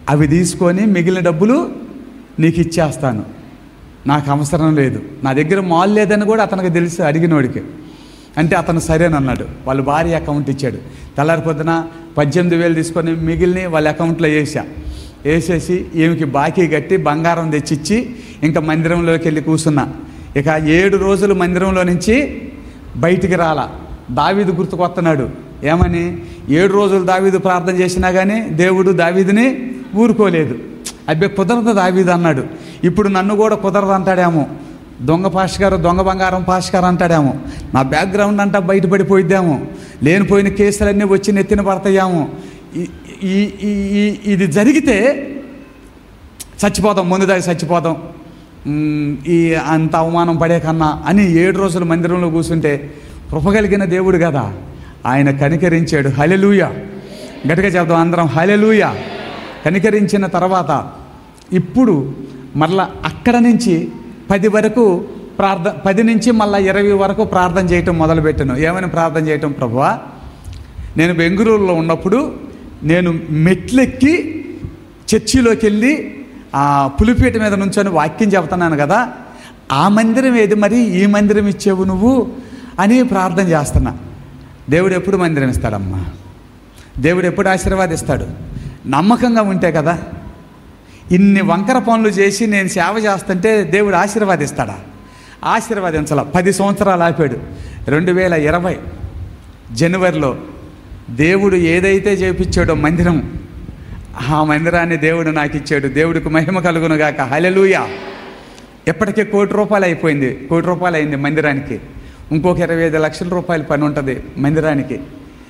అవి తీసుకొని మిగిలిన డబ్బులు నీకు ఇచ్చేస్తాను నాకు అవసరం లేదు నా దగ్గర మాల్ లేదని కూడా అతనికి తెలుసు అడిగినోడికి అంటే అతను సరేనన్నాడు వాళ్ళ భార్య అకౌంట్ ఇచ్చాడు తెల్లారి పొద్దున పద్దెనిమిది వేలు తీసుకొని మిగిలిన వాళ్ళ అకౌంట్లో వేసా వేసేసి ఈమెకి బాకీ కట్టి బంగారం తెచ్చిచ్చి ఇంకా మందిరంలోకి వెళ్ళి కూర్చున్నా ఇక ఏడు రోజులు మందిరంలో నుంచి బయటికి రాలా దావీదు గుర్తుకొస్తున్నాడు ఏమని ఏడు రోజులు దావీదు ప్రార్థన చేసినా కానీ దేవుడు దావీదుని ఊరుకోలేదు అబ్బే కుదరదు దావీదు అన్నాడు ఇప్పుడు నన్ను కూడా కుదరదు అంటాడేమో దొంగ పాషగారు దొంగ బంగారం పాషగారు అంటాడేమో నా బ్యాక్గ్రౌండ్ అంతా బయటపడిపోయిద్దాము లేనిపోయిన కేసులన్నీ వచ్చి నెత్తిన పడతాయేమో ఈ- ఈ ఈ- ఈ- ఇది జరిగితే చచ్చిపోతాం ముందు దాకా చచ్చిపోతాం మ్, ఈ అంత అవమానం పడే కన్నా అని ఏడు రోజులు మందిరంలో కూర్చుంటే కృపగలిగిన దేవుడు కదా ఆయన కనికరించాడు హలెలూయ గట్టిగా చెప్తాం అందరం హలెలూయ కనికరించిన తర్వాత ఇప్పుడు మరలా అక్కడ నుంచి పది వరకు ప్రార్థన పది నుంచి మళ్ళీ ఇరవై వరకు ప్రార్థన చేయటం మొదలుపెట్టాను ఏమని ప్రార్థన చేయటం ప్రభువా నేను బెంగళూరులో ఉన్నప్పుడు నేను మెట్లెక్కి చర్చిలోకి వెళ్ళి ఆ పులిపీట మీద నుంచొని వాక్యం చెబుతున్నాను కదా ఆ మందిరం ఏది మరి ఈ మందిరం ఇచ్చేవు నువ్వు అని ప్రార్థన చేస్తున్నా దేవుడు ఎప్పుడు మందిరం ఇస్తాడమ్మా దేవుడు ఎప్పుడు ఆశీర్వాదిస్తాడు నమ్మకంగా ఉంటే కదా ఇన్ని వంకర పనులు చేసి నేను సేవ చేస్తుంటే దేవుడు ఆశీర్వాదిస్తాడా ఆశీర్వాదించాల పది సంవత్సరాలు ఆపాడు రెండు వేల ఇరవై జనవరిలో దేవుడు ఏదైతే చేపించాడో మందిరం ఆ మందిరాన్ని దేవుడు నాకు ఇచ్చాడు దేవుడికి మహిమ కలుగునుగాక హలెలూయా ఎప్పటికే కోటి రూపాయలు అయిపోయింది కోటి రూపాయలు అయింది మందిరానికి ఇంకొక ఇరవై ఐదు లక్షల రూపాయల పని ఉంటుంది మందిరానికి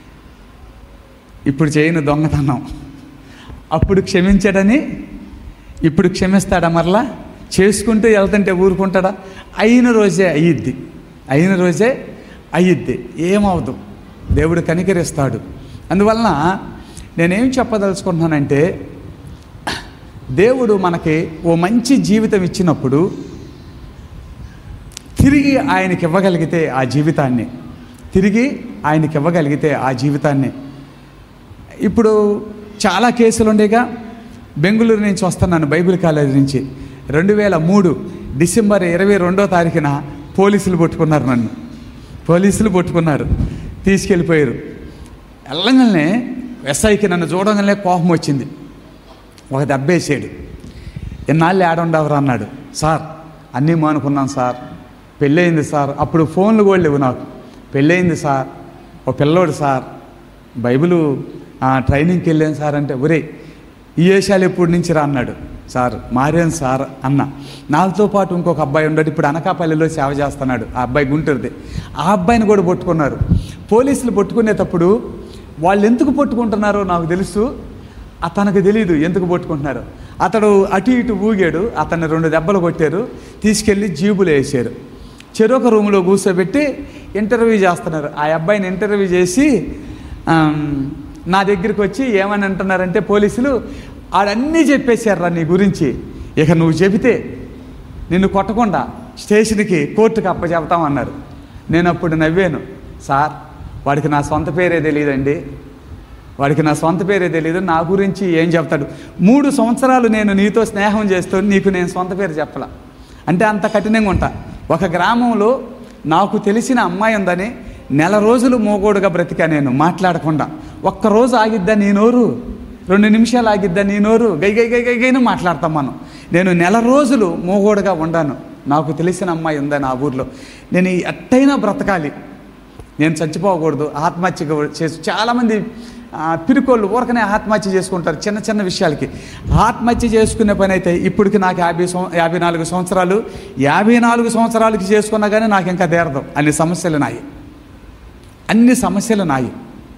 ఇప్పుడు చేయను దొంగతనం అప్పుడు క్షమించాడని ఇప్పుడు క్షమిస్తాడా మరలా చేసుకుంటూ వెళ్తుంటే ఊరుకుంటాడా అయిన రోజే అయ్యిద్ది అయిన రోజే అయ్యిద్ది ఏమవదు దేవుడు కనికరిస్తాడు అందువలన నేనేం చెప్పదలుచుకుంటున్నానంటే దేవుడు మనకి ఓ మంచి జీవితం ఇచ్చినప్పుడు తిరిగి ఆయనకి ఇవ్వగలిగితే ఆ జీవితాన్ని తిరిగి ఆయనకి ఇవ్వగలిగితే ఆ జీవితాన్ని ఇప్పుడు చాలా కేసులు ఉండేగా బెంగళూరు నుంచి వస్తున్నాను బైబిల్ కాలేజీ నుంచి రెండు వేల మూడు డిసెంబర్ ఇరవై రెండో తారీఖున పోలీసులు పట్టుకున్నారు నన్ను పోలీసులు పట్టుకున్నారు తీసుకెళ్ళిపోయారు వెళ్ళగానే ఎస్ఐకి నన్ను చూడగానే కోపం వచ్చింది ఒక దెబ్బేసాడు ఎన్నాళ్ళు ఏడుండవరు అన్నాడు సార్ అన్నీ మానుకున్నాను సార్ పెళ్ళయింది సార్ అప్పుడు ఫోన్లు కూడా లేవు నాకు పెళ్ళయింది సార్ ఓ పిల్లోడు సార్ బైబిలు ఆ, ట్రైనింగ్కి వెళ్ళాను సార్ అంటే ఒరే ఈ వేషాలు ఎప్పటి నుంచి రా అన్నాడు సార్ మారాను సార్ అన్న నాతో పాటు ఇంకొక అబ్బాయి ఉన్నాడు ఇప్పుడు అనకాపల్లిలో సేవ చేస్తున్నాడు ఆ అబ్బాయి గుంటూరుది ఆ అబ్బాయిని కూడా పట్టుకున్నారు పోలీసులు పట్టుకునేటప్పుడు వాళ్ళు ఎందుకు పట్టుకుంటున్నారో నాకు తెలుసు అతనికి తెలియదు ఎందుకు పట్టుకుంటున్నారు అతడు అటు ఇటు ఊగాడు అతన్ని రెండు దెబ్బలు కొట్టారు తీసుకెళ్ళి జీబులు వేసారు చెరొక రూమ్లో కూర్చోబెట్టి ఇంటర్వ్యూ చేస్తున్నారు ఆ అబ్బాయిని ఇంటర్వ్యూ చేసి ఆమ్, నా దగ్గరికి వచ్చి ఏమని అంటున్నారంటే పోలీసులు ఆడన్నీ చెప్పేశారా నీ గురించి ఇక నువ్వు చెబితే నిన్ను కొట్టకుండా స్టేషన్కి కోర్టుకి అప్పచెప్తామన్నారు నేను అప్పుడు నవ్వాను సార్ వాడికి నా సొంత పేరే తెలియదండి వాడికి నా సొంత పేరే తెలియదు నా గురించి ఏం చెప్తాడు మూడు సంవత్సరాలు నేను నీతో స్నేహం చేస్తూ నీకు నేను సొంత పేరు చెప్పలా అంటే అంత కఠినంగా ఉంటా ఒక గ్రామంలో నాకు తెలిసిన అమ్మాయి ఉందని నెల రోజులు మోగోడుగా బ్రతికా నేను మాట్లాడకుండా ఒక్కరోజు ఆగిద్దా నీ నోరు రెండు నిమిషాలు ఆగిద్దా నీ నోరు గై గై గై గై గైను మాట్లాడతాం మనం నేను నెల రోజులు మోగోడుగా ఉండాను నాకు తెలిసిన అమ్మాయి ఉందని ఆ ఊర్లో నేను ఈ ఎట్టయినా బ్రతకాలి నేను చచ్చిపోకూడదు ఆత్మహత్య కూడా చేసి చాలామంది ఆ, పిరికోళ్ళు ఊరకనే ఆత్మహత్య చేసుకుంటారు చిన్న చిన్న విషయాలకి ఆత్మహత్య చేసుకునే పని అయితే ఇప్పటికి నాకు యాభై సం యాభై నాలుగు సంవత్సరాలు యాభై నాలుగు సంవత్సరాలకి చేసుకున్నా కానీ నాకు ఇంకా తీరదు అన్ని సమస్యలు నాయి అన్ని సమస్యలు నాయి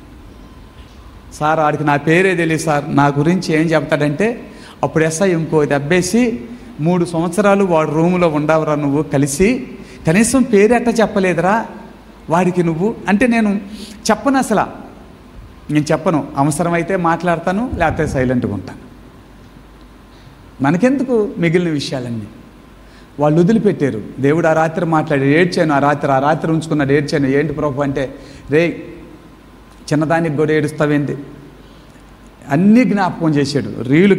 సార్ వాడికి నా పేరే తెలియదు సార్ నా గురించి ఏం చెప్తాడంటే అప్పుడు ఎస్ఐ ఇంకో దెబ్బేసి మూడు సంవత్సరాలు వాడు రూములో ఉండవురా నువ్వు కలిసి కనీసం పేరు ఎట్ట చెప్పలేదురా వాడికి నువ్వు అంటే నేను చెప్పను అసలు నేను చెప్పను అవసరమైతే మాట్లాడతాను లేకపోతే సైలెంట్గా ఉంటాను మనకెందుకు మిగిలిన విషయాలన్నీ వాళ్ళు వదిలిపెట్టారు దేవుడు ఆ రాత్రి మాట్లాడి ఏడ్చాను ఆ రాత్రి ఆ రాత్రి ఉంచుకున్నాడు ఏడ్చాను ఏంటి ప్రభు అంటే రే చిన్నదానికి కూడా ఏడుస్తావేంటి అన్నీ జ్ఞాపకం చేశాడు రీలు